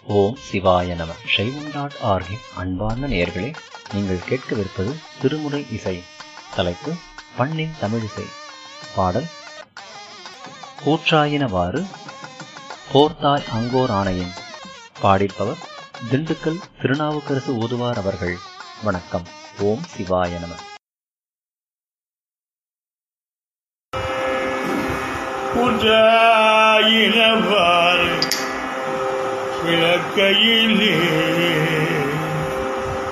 ஓம் சிவாய நம சைவம் டாட் ஆர்கின் அன்பார்ந்த நேயர்களே நீங்கள் கேட்கவிருப்பது திருமுறை இசை தலைப்பு பண்ணின் தமிழிசை பாடல் கூற்றாயினவாறு போர்த்தாய் அங்கோர் ஆணையின் பாடிப்பவர் திண்டுக்கல் திருநாவுக்கரசு ஓதுவார் அவர்கள் வணக்கம் ஓம் சிவாய நம புதாயினவாறு கிழக்கையிலே